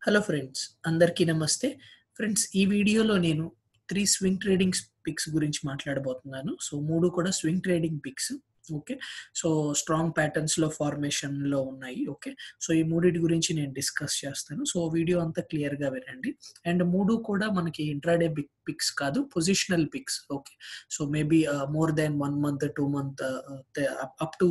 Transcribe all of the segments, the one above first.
hello friends అందరికీ నమస్తే friends ఈ వీడియోలో నేను త్రీ స్వింగ్ ట్రేడింగ్ పిక్స్ గురించి మాట్లాడబోతున్నాను సో మూడు కూడా swing trading picks okay so strong patterns లో ఫార్మేషన్ లో ఉన్నాయి ఓకే సో ఈ మూడిటి గురించి నేను డిస్కస్ చేస్తాను సో వీడియో అంతా క్లియర్ గా వినండి అండ్ మూడు కూడా మనకి ఇంట్రాడే బిగ్ పిక్స్ కాదు positional picks okay so maybe more than one month two month up to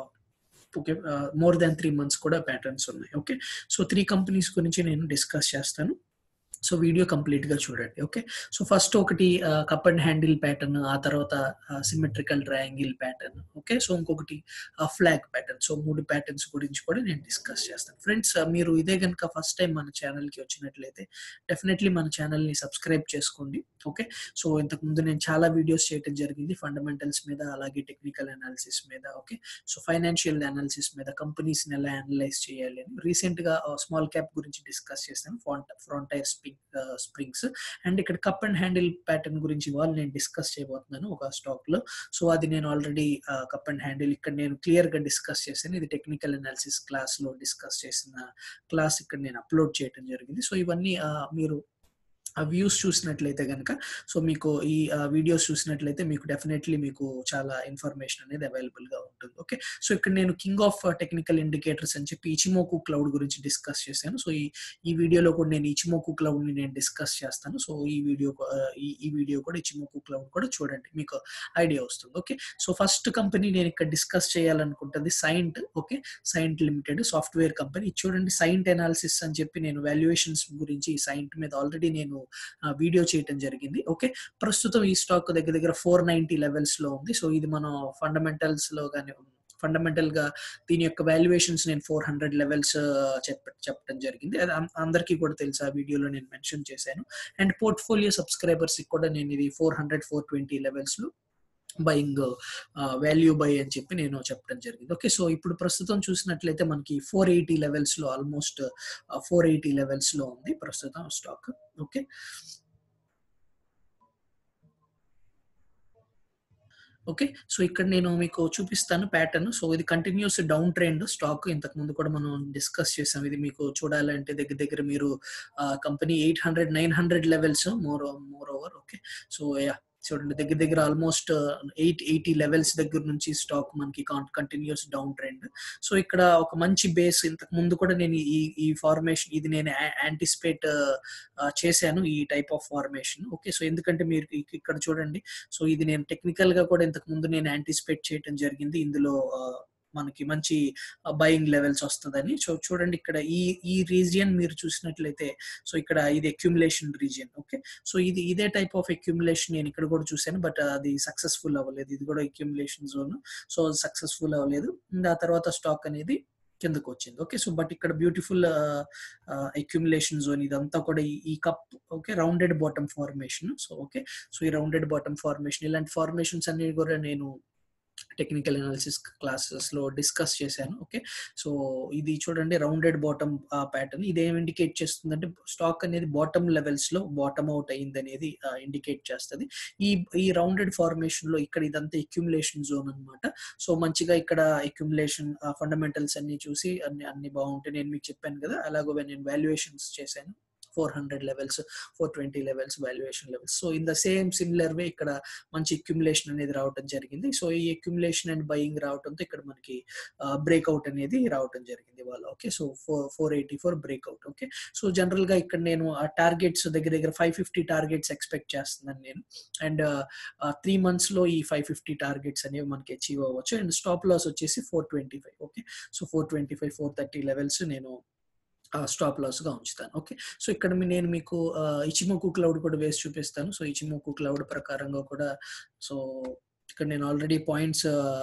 okay more than three months కూడా ప్యాటర్న్స్ ఉన్నాయి ఓకే సో త్రీ కంపెనీస్ గురించి నేను డిస్కస్ చేస్తాను సో వీడియో కంప్లీట్ గా చూడండి ఓకే సో ఫస్ట్ ఒకటి cup and handle pattern ఆ తర్వాత symmetrical triangle pattern okay so ఇంకొకటి ఫ్లాగ్ ప్యాటర్న్ సో మూడు ప్యాటర్న్స్ గురించి కూడా నేను డిస్కస్ చేస్తాను ఫ్రెండ్స్ మీరు ఇదే కనుక ఫస్ట్ టైం మన ఛానల్ కి వచ్చినట్లయితే డెఫినెట్లీ మన ఛానల్ ని సబ్స్క్రైబ్ చేసుకోండి ఓకే సో ఇంతకు ముందు నేను చాలా వీడియోస్ చేయడం జరిగింది ఫండమెంటల్స్ మీద అలాగే టెక్నికల్ అనాలిసిస్ మీద ఓకే సో ఫైనాన్షియల్ అనాలిసిస్ మీద కంపెనీస్ ని ఎలా అనలైజ్ చేయాలి అని రీసెంట్ గా స్మాల్ క్యాప్ గురించి డిస్కస్ చేస్తాను front frontier spring springs and ఇక్కడ కప్ అండ్ హ్యాండిల్ ప్యాటర్న్ గురించి వాళ్ళు నేను డిస్కస్ చేయబోతున్నాను ఒక స్టాక్ లో సో అది నేను ఆల్రెడీ కప్ అండ్ హ్యాండిల్ ఇక్కడ నేను క్లియర్ గా డిస్కస్ చేశాను ఇది టెక్నికల్ అనాలిసిస్ క్లాస్ లో డిస్కస్ చేసిన క్లాస్ ఇక్కడ నేను అప్లోడ్ చేయడం జరిగింది సో ఇవన్నీ మీరు ఆ వ్యూస్ చూసినట్లయితే కనుక సో మీకు ఈ వీడియోస్ చూసినట్లయితే మీకు డెఫినెట్లీ మీకు చాలా ఇన్ఫర్మేషన్ అనేది అవైలబుల్ గా ఉంటుంది ఓకే సో ఇక్కడ నేను కింగ్ ఆఫ్ టెక్నికల్ ఇండికేటర్స్ అని చెప్పి ఇచిమోకు క్లౌడ్ గురించి డిస్కస్ చేశాను సో ఈ ఈ వీడియోలో కూడా నేను ఇచిమోకు క్లౌడ్ ని నేను డిస్కస్ చేస్తాను సో ఈ వీడియో ఈ వీడియో కూడా ఇచిమోకు క్లౌడ్ కూడా చూడండి మీకు ఐడియా వస్తుంది ఓకే సో ఫస్ట్ కంపెనీ నేను ఇక్కడ డిస్కస్ చేయాలనుకుంటుంది Cyient okay Cyient limited software company చూడండి సైంట్ అనాలిసిస్ అని చెప్పి నేను వాల్యుయేషన్స్ గురించి సైంట్ మీద ఆల్రెడీ నేను వీడియో చేయటం జరిగింది ఓకే ప్రస్తుతం ఈ స్టాక్ దగ్గర దగ్గర ఫోర్ నైన్టీ లెవెల్స్ లో ఉంది సో ఇది మనం ఫండమెంటల్స్ లో కానీ ఫండమెంటల్ గా దీని యొక్క వాల్యుయేషన్స్ నేను ఫోర్ హండ్రెడ్ లెవెల్స్ చెప్ప చెప్పడం జరిగింది అది అందరికీ కూడా తెలుసు ఆ వీడియోలో నేను మెన్షన్ చేశాను అండ్ పోర్ట్ఫోలియో సబ్స్క్రైబర్స్ కూడా నేను ఇది four hundred four twenty levels లో బయింగ్ వాల్యూ బై అని చెప్పి నేను చెప్పడం జరిగింది ఓకే సో ఇప్పుడు ప్రస్తుతం చూసినట్లయితే మనకి ఫోర్ ఎయిటీ లెవెల్స్ లో ఆల్మోస్ట్ ఫోర్ ఎయిటీ లెవెల్స్ లో ఉంది ప్రస్తుతం స్టాక్ ఓకే ఓకే సో ఇక్కడ నేను మీకు చూపిస్తాను ప్యాటర్న్ సో ఇది కంటిన్యూస్ డౌన్ ట్రెండ్ స్టాక్ ఇంతకు ముందు కూడా మనం డిస్కస్ చేసాం ఇది మీకు చూడాలంటే దగ్గర దగ్గర మీరు company eight hundred nine hundred levels more more over okay so yeah చూడండి దగ్గర దగ్గర ఆల్మోస్ట్ ఎయిట్ ఎయిటీ లెవెల్స్ దగ్గర నుంచి స్టాక్ మనకి కంటిన్యూస్ డౌన్ ట్రెండ్ సో ఇక్కడ ఒక మంచి బేస్ ఇంతకు ముందు కూడా నేను ఈ ఈ ఫార్మేషన్ ఇది నేను యాంటిసిపేట్ చేశాను ఈ type of formation okay so ఎందుకంటే మీరు ఇక్కడ చూడండి సో ఇది నేను టెక్నికల్ గా కూడా ఇంతకు ముందు నేను యాంటిసిపేట్ చేయడం జరిగింది ఇందులో మనకి మంచి బయింగ్ లెవెల్స్ వస్తుందని సో చూడండి ఇక్కడ ఈ ఈ రీజియన్ మీరు చూసినట్లయితే సో ఇక్కడ ఇది అక్యుములేషన్ రీజియన్ ఓకే సో ఇది ఇదే టైప్ ఆఫ్ అక్యుములేషన్ నేను ఇక్కడ కూడా చూశాను బట్ అది సక్సెస్ఫుల్ అవ్వలేదు ఇది కూడా అక్యుములేషన్ జోన్ సో సక్సెస్ఫుల్ అవ్వలేదు ఆ తర్వాత స్టాక్ అనేది కిందకు వచ్చింది ఓకే సో బట్ ఇక్కడ బ్యూటిఫుల్ అక్యుములేషన్ జోన్ ఇదంతా కూడా ఈ cup okay rounded bottom formation so okay so ఈ రౌండెడ్ బాటమ్ ఫార్మేషన్ ఇలాంటి ఫార్మేషన్స్ అన్ని కూడా నేను టెక్నికల్ అనాలిసిస్ క్లాసెస్ లో డిస్కస్ చేశాను ఓకే సో ఇది చూడండి రౌండెడ్ బాటమ్ ప్యాటర్న్ ఇది ఏం ఇండికేట్ చేస్తుందంటే స్టాక్ అనేది బాటమ్ లెవెల్స్ లో బాటమ్ అవుట్ అయింది అనేది ఇండికేట్ చేస్తుంది ఈ ఈ రౌండెడ్ ఫార్మేషన్ లో ఇక్కడ ఇదంతా ఎక్యుములేషన్ జోన్ అనమాట సో మంచిగా ఇక్కడ ఎక్యుములేషన్ ఫండమెంటల్స్ అన్ని చూసి అన్ని అన్ని బాగుంటాయి నేను మీకు చెప్పాను కదా అలాగే నేను వాల్యుయేషన్స్ చేశాను four hundred levels four twenty levels valuation levels so in the same similar way ఇక్కడ మంచి ఎక్యుములేషన్ అనేది రావడం జరిగింది సో ఈ ఎక్యుములేషన్ అండ్ బయింగ్ రావడంతో ఇక్కడ మనకి బ్రేక్అవుట్ అనేది రావడం జరిగింది వాళ్ళ okay so four four eighty four breakout okay so general గా ఇక్కడ నేను ఆ టార్గెట్స్ దగ్గర దగ్గర ఫైవ్ ఫిఫ్టీ టార్గెట్స్ ఎక్స్పెక్ట్ చేస్తున్నాను నేను అండ్ త్రీ మంత్స్ లో ఈ ఫైవ్ ఫిఫ్టీ టార్గెట్స్ అనేవి మనకి అచీవ్ అవ్వచ్చు అండ్ స్టాప్ లాస్ వచ్చేసి four twenty five okay so four twenty five four thirty levels నేను స్టాప్ లాస్ గా ఉంచుతాను ఓకే సో ఇక్కడ నేను మీకు ఇచిమోకు క్లౌడ్ కూడా వేసి చూపిస్తాను సో ఇచిమోకు క్లౌడ్ ప్రకారంగా కూడా సో ఇక్కడ నేను ఆల్రెడీ పాయింట్స్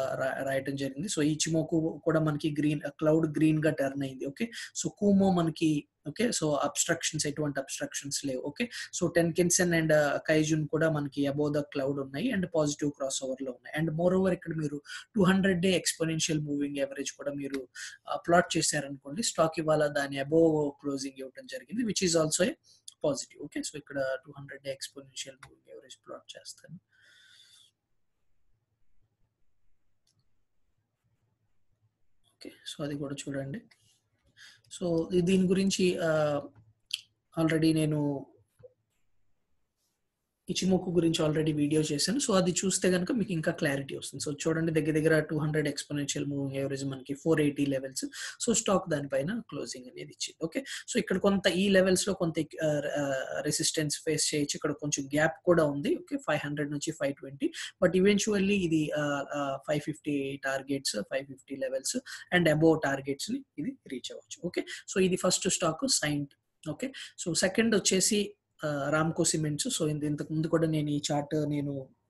రాయటం జరిగింది సో ఇచిమోకు కూడా మనకి గ్రీన్ క్లౌడ్ గ్రీన్ గా టర్న్ అయింది ఓకే సో కూమో మనకి ఓకే సో అబ్స్ట్రక్షన్స్ ఎటువంటి అబ్స్ట్రక్షన్స్ లేవు okay so tenkan sen and కైజున్ కూడా మనకి అబౌవ్ ద క్లౌడ్ ఉన్నాయి అండ్ పాజిటివ్ క్రాస్ ఓవర్ లో ఉన్నాయి అండ్ మోర్ ఓవర్ ఇక్కడ మీరు two hundred day exponential moving average కూడా మీరు ప్లాట్ చేశారనుకోండి స్టాక్ ఇవాళ దాని అబోవ్ క్లోజింగ్ ఇవ్వడం జరిగింది which is also a positive okay so ఇక్కడ two hundred day exponential moving average plot చేస్తాను ఓకే సో అది కూడా చూడండి సో దీని గురించి ఆల్రెడీ నేను ఇచిమోకు గురించి ఆల్రెడీ వీడియో చేశాను సో అది చూస్తే కనుక మీకు ఇంకా క్లారిటీ వస్తుంది సో చూడండి దగ్గర దగ్గర two hundred exponential moving average మనకి four eighty levels so stock దానిపైన క్లోజింగ్ అనేది ఇచ్చింది ఓకే సో ఇక్కడ కొంత ఈ లెవెల్స్ లో కొంత రెసిస్టెన్స్ ఫేస్ చేయొచ్చు ఇక్కడ కొంచెం గ్యాప్ కూడా ఉంది ఓకే ఫైవ్ హండ్రెడ్ నుంచి ఫైవ్ ట్వంటీ బట్ ఈవెన్చువల్లీ ఇది five fifty targets five fifty levels and above targets ని ఇది రీచ్ అవ్వచ్చు ఓకే సో ఇది first stock Cyient okay so second వచ్చేసి రామ్కో సిమెంట్స్ సో ఇంతకు ముందు కూడా నేను ఈ చార్ట్ నేను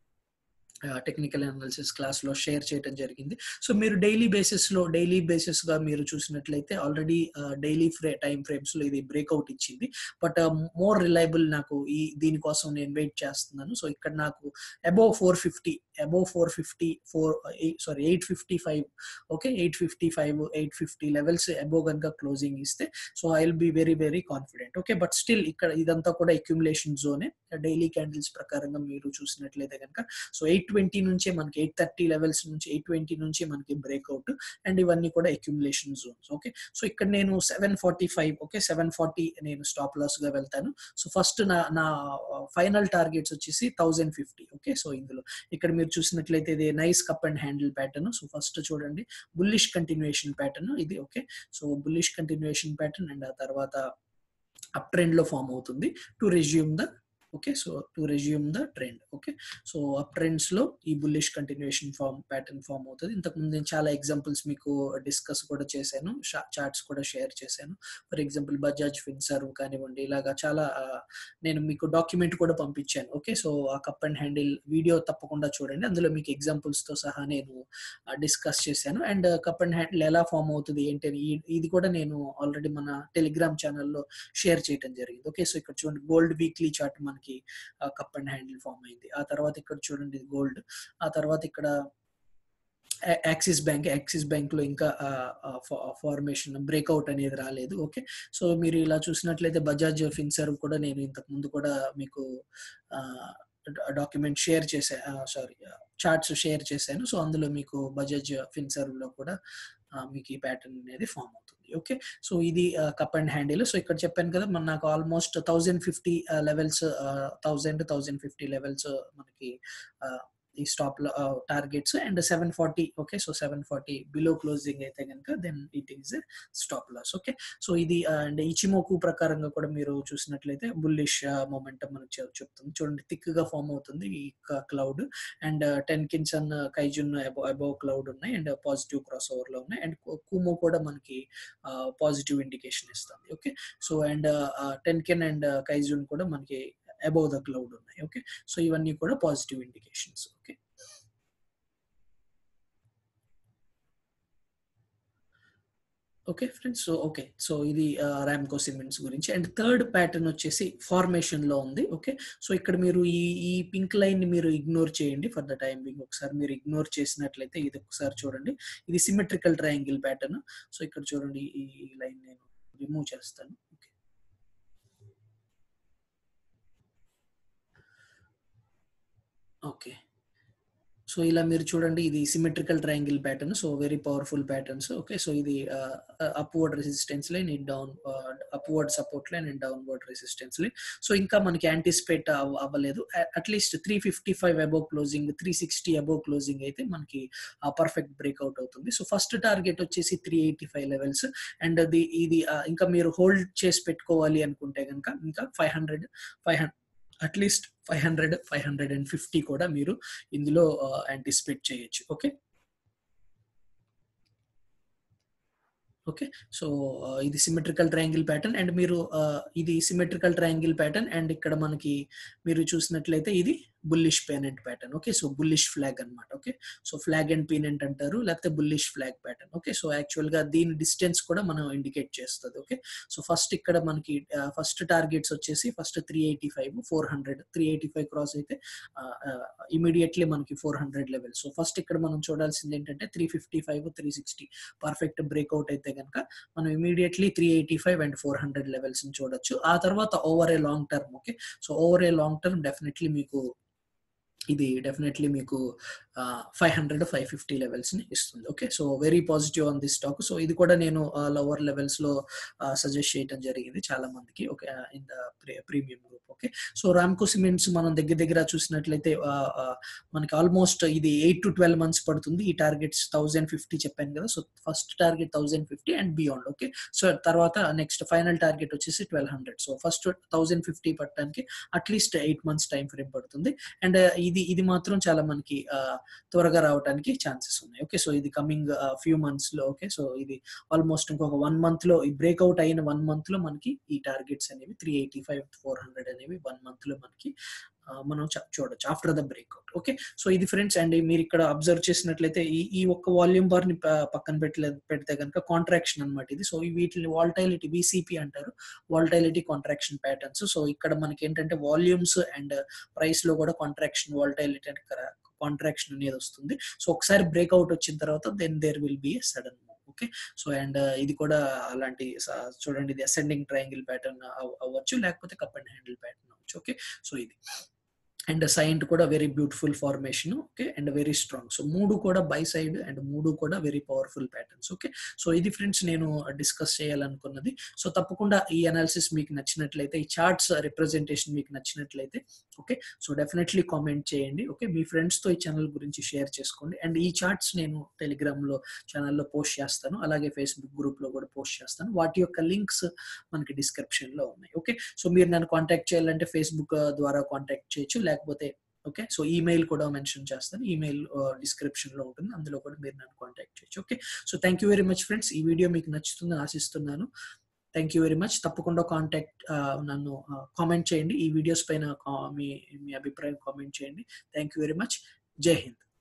టెక్నికల్ అనాలిసిస్ క్లాస్ లో షేర్ చేయడం జరిగింది సో మీరు డైలీ బేసిస్ లో డైలీ బేసిస్ గా మీరు చూసినట్లయితే ఆల్రెడీ డైలీ ఫ్రే టైం ఫ్రేమ్స్ లో ఇది బ్రేక్అవుట్ ఇచ్చింది బట్ మోర్ రిలయబుల్ నాకు ఈ దీనికోసం నేను వెయిట్ చేస్తున్నాను సో ఇక్కడ నాకు above four fifty above four fifty four sorry eight fifty five okay eight fifty five eight fifty levels above కనుక క్లోజింగ్ ఇస్తే so I will be very very confident okay but still ఇక్కడ ఇదంతా కూడా accumulation జోనే daily candles ప్రకారంగా మీరు చూసినట్లయితే కనుక so eight twenty నుంచే మనకి ఎయిట్ థర్టీ లెవెల్స్ నుంచి ఎయిట్ ట్వంటీ నుంచి మనకి బ్రేక్అవుట్ అండ్ ఇవన్నీ కూడా అక్యుములేషన్ జోన్స్ ఓకే సో ఇక్కడ నేను seven forty five okay seven forty నేను స్టాప్ లాస్ గా వెళ్తాను సో ఫస్ట్ నా నా ఫైనల్ టార్గెట్స్ వచ్చేసి థౌజండ్ ఫిఫ్టీ ఓకే సో ఇందులో ఇక్కడ మీరు చూసినట్లయితే ఇది nice cup and handle pattern so first చూడండి బుల్లిష్ కంటిన్యూషన్ ప్యాటర్న్ ఇది okay so bullish continuation pattern and ఆ తర్వాత అప్ ట్రెండ్ లో ఫామ్ అవుతుంది to resume the okay so to resume the trend okay so up trends లో ఈ bullish continuation form pattern form అవుతుంది ఇంతకు ముందు నేను చాలా ఎగ్జాంపుల్స్ మీకు డిస్కస్ కూడా చేశాను చార్ట్స్ కూడా షేర్ చేశాను ఫర్ ఎగ్జాంపుల్ బజాజ్ ఫిన్సర్వ్ కానివ్వండి ఇలాగా చాలా నేను మీకు డాక్యుమెంట్ కూడా పంపించాను ఓకే సో ఆ కప్ అండ్ హ్యాండిల్ వీడియో తప్పకుండా చూడండి అందులో మీకు ఎగ్జాంపుల్స్ తో సహా నేను డిస్కస్ చేశాను అండ్ కప్ అండ్ హ్యాండిల్ ఎలా ఫామ్ అవుతుంది ఏంటి అని ఇది కూడా నేను ఆల్రెడీ మన టెలిగ్రామ్ ఛానల్లో షేర్ చేయడం జరిగింది ఓకే సో ఇక్కడ చూడండి గోల్డ్ వీక్లీ చార్ట్ మనకి కప్ అండ్ హ్యాండిల్ ఫామ్ అయింది ఆ తర్వాత ఇక్కడ చూడండి గోల్డ్ ఆ తర్వాత ఇక్కడ యాక్సిస్ బ్యాంక్ యాక్సిస్ బ్యాంక్ లో ఇంకా ఫార్మేషన్ బ్రేక్అవుట్ అనేది రాలేదు ఓకే సో మీరు ఇలా చూసినట్లయితే బజాజ్ ఫిన్సర్వ్ కూడా నేను ఇంతకు ముందు కూడా మీకు డాక్యుమెంట్ షేర్ చేసా సారీ చార్ట్స్ షేర్ చేశాను సో అందులో మీకు బజాజ్ ఫిన్సర్వ్ లో కూడా మీకు ఈ ప్యాటర్న్ అనేది ఫామ్ అవుతుంది ఓకే సో ఇది కప్ అండ్ హ్యాండిల్ సో ఇక్కడ చెప్పాను కదా మన నాకు almost thousand fifty levels thousand thousand fifty levels మనకి ఈ stop targets and seven forty okay so seven forty below closing అయితే కనుక then it is stop loss okay so ఇది అండ్ ఇచిమోకు ప్రకారంగా కూడా మీరు చూసినట్లయితే బుల్లిష్ మొమెంటం మనకు చెప్తుంది చూడండి థిక్ గా ఫామ్ అవుతుంది ఈ cloud and Tenkan Kijun above cloud ఉన్నాయి అండ్ పాజిటివ్ క్రాస్ ఓవర్ లో ఉన్నాయి అండ్ కుమో కూడా మనకి పాజిటివ్ ఇండికేషన్ ఇస్తుంది okay so and Tenkan and కైజున్ కూడా మనకి అబౌవ్ ద క్లౌడ్ ఉన్నాయి ఓకే సో ఇవన్నీ కూడా positive indications okay okay friends so okay so ఇది ర్యామ్కో సిమెంట్స్ గురించి అండ్ థర్డ్ ప్యాటర్న్ వచ్చేసి ఫార్మేషన్ లో ఉంది ఓకే సో ఇక్కడ మీరు ఈ ఈ పింక్ లైన్ ని మీరు ఇగ్నోర్ చేయండి ఫర్ ద టైం బింగ్ ఒకసారి మీరు ఇగ్నోర్ చేసినట్లయితే ఇది ఒకసారి చూడండి ఇది సిమెట్రికల్ ట్రయాంగిల్ ప్యాటర్న్ సో ఇక్కడ చూడండి ఈ లైన్ నేను రిమూవ్ చేస్తాను ఓకే ఓకే సో ఇలా మీరు చూడండి ఇది symmetrical triangle pattern so very powerful patterns okay so ఇది అప్వర్డ్ రెసిస్టెన్స్ లైన్ ఈ down upward support line and downward resistance line so ఇంకా మనకి యాంటిసిపేట్ అవ్వలేదు at least three fifty five above closing three sixty above closing అయితే మనకి perfect breakout అవుతుంది so first target వచ్చేసి three eighty five levels and అది ఇది ఇంకా మీరు హోల్డ్ చేసి పెట్టుకోవాలి అనుకుంటే కనుక ఇంకా five hundred five hundred at least five hundred five hundred and fifty కూడా మీరు ఇందులో యాంటిసిపేట్ చేయొచ్చు ఓకే ఓకే సో ఇది సిమెట్రికల్ ట్రయాంగిల్ ప్యాటర్న్ అండ్ మీరు ఇది సిమెట్రికల్ ట్రయాంగిల్ ప్యాటర్న్ అండ్ ఇక్కడ మనకి మీరు చూసినట్లయితే ఇది bullish pennant pattern okay so bullish flag అనమాట okay so flag and pennant అంటారు లేకపోతే bullish flag pattern okay so actual గా దీని డిస్టెన్స్ కూడా మనం ఇండికేట్ చేస్తుంది ఓకే సో ఫస్ట్ ఇక్కడ మనకి ఫస్ట్ టార్గెట్స్ వచ్చేసి first three eighty five four hundred three eighty five cross అయితే ఇమీడియట్లీ మనకి four hundred level so first ఇక్కడ మనం చూడాల్సింది ఏంటంటే three fifty five three sixty perfect breakout అయితే కనుక మనం immediately three eighty five and four hundred levels చూడొచ్చు ఆ తర్వాత over a long term okay so over a long term definitely మీకు ఇది డెఫినెట్లీ మీకు five hundred five fifty levels ని ఇస్తుంది okay so very positive on this stock so ఇది కూడా నేను లోవర్ లెవెల్స్ లో సజెస్ట్ చేయడం జరిగింది చాలా మందికి okay in the premium group okay so Ramco Cements మనం దగ్గర దగ్గర చూసినట్లయితే మనకి ఆల్మోస్ట్ ఇది ఎయిట్ టు ట్వెల్వ్ మంత్స్ పడుతుంది ఈ టార్గెట్స్ థౌసండ్ ఫిఫ్టీ చెప్పాను కదా so first target thousand fifty and beyond okay so తర్వాత నెక్స్ట్ ఫైనల్ టార్గెట్ వచ్చేసి twelve hundred so first thousand fifty పట్టడానికి at least eight months time frame పడుతుంది and ఇది ఇది మాత్రం చాలా మనకి త్వరగా రావడానికి ఛాన్సెస్ ఉన్నాయి ఓకే సో ఇది కమింగ్ ఫ్యూ మంత్స్ లో ఓకే సో ఇది ఆల్మోస్ట్ ఇంకొక వన్ మంత్ లో ఈ బ్రేక్అవుట్ అయిన వన్ మంత్ లో మనకి ఈ టార్గెట్స్ అనేవి three eighty five four hundred అనేవి వన్ మంత్ లో మనకి మనం చూడొచ్చు after the breakout okay so ఇది ఫ్రెండ్స్ అండ్ మీరు ఇక్కడ అబ్జర్వ్ చేసినట్లయితే ఈ ఈ ఒక్క వాల్యూమ్ బార్ ని పక్కన పెట్టలే పెడితే కనుక కాంట్రాక్షన్ అనమాట ఇది సో వీటిని వాల్టైలిటీ విసిపి అంటారు వాల్టైలిటీ కాంట్రాక్షన్ ప్యాటర్న్స్ సో ఇక్కడ మనకి ఏంటంటే వాల్యూమ్స్ అండ్ ప్రైస్ లో కూడా కాంట్రాక్షన్ వాల్టైలిటీ అంటే కాంట్రాక్షన్ అనేది వస్తుంది సో ఒకసారి బ్రేక్అవుట్ వచ్చిన తర్వాత then there will be sudden okay so and ఇది కూడా అలాంటి చూడండి ఇది అసెండింగ్ ట్రయాంగిల్ ప్యాటర్న్ అవ్వచ్చు లేకపోతే కప్ అండ్ హ్యాండిల్ ప్యాటర్న్ అవ్వచ్చు ఓకే సో ఇది అండ్ సైంట్ కూడా very beautiful formation okay and very strong so మూడు కూడా బై సైడ్ అండ్ మూడు కూడా very powerful patterns okay so ఇది ఫ్రెండ్స్ నేను డిస్కస్ చేయాలనుకున్నది సో తప్పకుండా ఈ అనాలిసిస్ మీకు నచ్చినట్లయితే ఈ చార్ట్స్ రిప్రజెంటేషన్ మీకు నచ్చినట్లయితే ఓకే సో డెఫినెట్లీ కామెంట్ చేయండి ఓకే మీ ఫ్రెండ్స్తో ఈ ఛానల్ గురించి షేర్ చేసుకోండి అండ్ ఈ చార్ట్స్ నేను టెలిగ్రామ్లో ఛానల్లో పోస్ట్ చేస్తాను అలాగే ఫేస్బుక్ గ్రూప్లో కూడా పోస్ట్ చేస్తాను వాటి యొక్క లింక్స్ మనకి డిస్క్రిప్షన్లో ఉన్నాయి ఓకే సో మీరు నన్ను కాంటాక్ట్ చేయాలంటే ఫేస్బుక్ ద్వారా కాంటాక్ట్ చేయొచ్చు లేకపోతే ఓకే సో ఈమెయిల్ కూడా మెన్షన్ చేస్తాను ఈమెయిల్ డిస్క్రిప్షన్ లో ఉంటుంది అందులో కూడా మీరు నన్ను కాంటాక్ట్ చేయొచ్చు okay so thank you very much friends ఈ వీడియో మీకు నచ్చుతుందని ఆశిస్తున్నాను థ్యాంక్ యూ వెరీ మచ్ తప్పకుండా కాంటాక్ట్ నన్ను కామెంట్ చేయండి ఈ వీడియోస్ పైన మీ మీ అభిప్రాయం కామెంట్ చేయండి థ్యాంక్ యూ వెరీ మచ్ జై హింద్